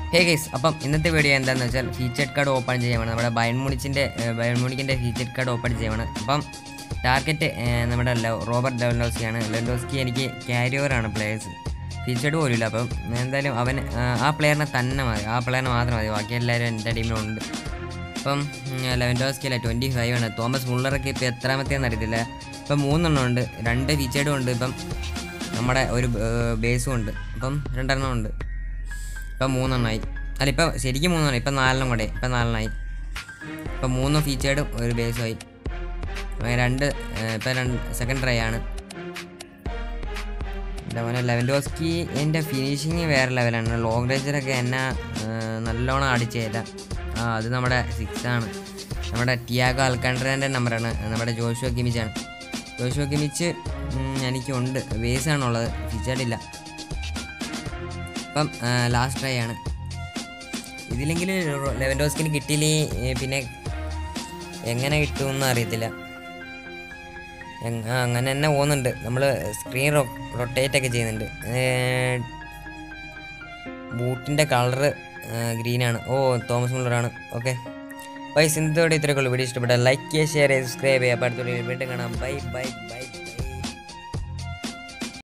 hey guys അപ്പം ഇന്നത്തെ video എന്താണെന്ന് വെച്ചാൽ ഫീച്ചേർഡ് കാർഡ് ഓപ്പൺ ചെയ്യുവാണ് നമ്മുടെ ബയൺ മുണിച്ചിൻ്റെ ബയൺ മുണിക്കിൻ്റെ ഫീച്ചേർഡ് കാർഡ് ഓപ്പൺ ചെയ്യുവാണ് അപ്പം ടാർഗറ്റ് നമ്മുടെ ല- റോബർട്ട് ലെവൻഡോസ്കിയാണ് ലെവൻഡോസ്കി എനിക്ക് ക്യാരി ഓവറാണ് പ്ലേയേഴ്സ് ഫീച്ചേർഡ് പോലും ഇല്ല അപ്പം എന്തായാലും അവൻ ആ, ആ പ്ലെയറിനെ തന്നെ മതി ആ പ്ലെയറിനെ മാത്രം മതി ബാക്കി എല്ലാവരും എൻ്റെ ടീമിലുണ്ട് ഇപ്പം ലെവൻഡോസ്കി അല്ല ട്വൻറ്റി ഫൈവ് ആണ് തോമസ് മുള്ളറൊക്കെ ഇപ്പോൾ എത്രാമത്തേന്ന് അറിയത്തില്ല ഇപ്പം മൂന്നെണ്ണം ഉണ്ട് രണ്ട് ഫീച്ചേർഡും ഉണ്ട് ഇപ്പം നമ്മുടെ ഒരു ബേസും ഉണ്ട് ഇപ്പം രണ്ടെണ്ണം ഉണ്ട് ഇപ്പം മൂന്നെണ്ണമായി അല്ല ഇപ്പം ശരിക്കും മൂന്നെണ്ണം ഇപ്പം നാലെണ്ണം കൂടെ ഇപ്പം നാലെണ്ണമായി ഇപ്പം മൂന്ന് ഫീച്ചേർഡും ഒരു ബേസുമായി അങ്ങനെ രണ്ട് ഏർ, ഇപ്പം രണ്ട് സെക്കൻഡ് ട്രൈ ആണ് എൻ്റെ മോനെ ലെവൻഡോസ്കി എൻ്റെ ഫിനിഷിങ് വേറെ ലെവലാണ് ലോങ് റേഞ്ചറൊക്കെ എന്നെ ഏർ, നല്ലോണം അടിച്ചു തരാം ആ അത് നമ്മുടെ സിക്സ് ആണ് നമ്മുടെ ടിയാഗോ അൽക്കണ്ട്രേൻ്റെ നമ്പറാണ് നമ്മുടെ ജോഷുവ കിമിച്ചാണ് ജോഷുവ കിമിച്ച് ഉം, എനിക്കുണ്ട് ബേസാണുള്ളത് ഫീച്ചേർഡില്ല ഇപ്പം ലാസ്റ്റ് ട്രൈ ആണ് ഇതിലെങ്കിൽ ലെവൻഡോസ്കിന് കിട്ടിയില്ലെങ്കിൽ പിന്നെ എങ്ങനെ കിട്ടുമെന്ന് അറിയത്തില്ല എങ്- ആ, അങ്ങനെ തന്നെ പോകുന്നുണ്ട് നമ്മൾ സ്ക്രീൻ റൊട്ടേറ്റ് ഒക്കെ ചെയ്യുന്നുണ്ട് ബൂട്ടിൻ്റെ കളറ് ഗ്രീനാണ് ഓ തോമസ് മുള്ളറാണ് ഓക്കെ ബൈ സിന്ധുവിടെ ഇത്രയൊക്കെ ഉള്ളൂ വീഡിയോ ഇഷ്ടപ്പെട്ട ലൈക്ക് ചെയ്യുക ഷെയർ ചെയ്യുക സബ്സ്ക്രൈബ് ചെയ്യുക അപ്പോൾ അടുത്തൊരു വീണ്ടും കാണാം ബൈ ബൈ ബൈ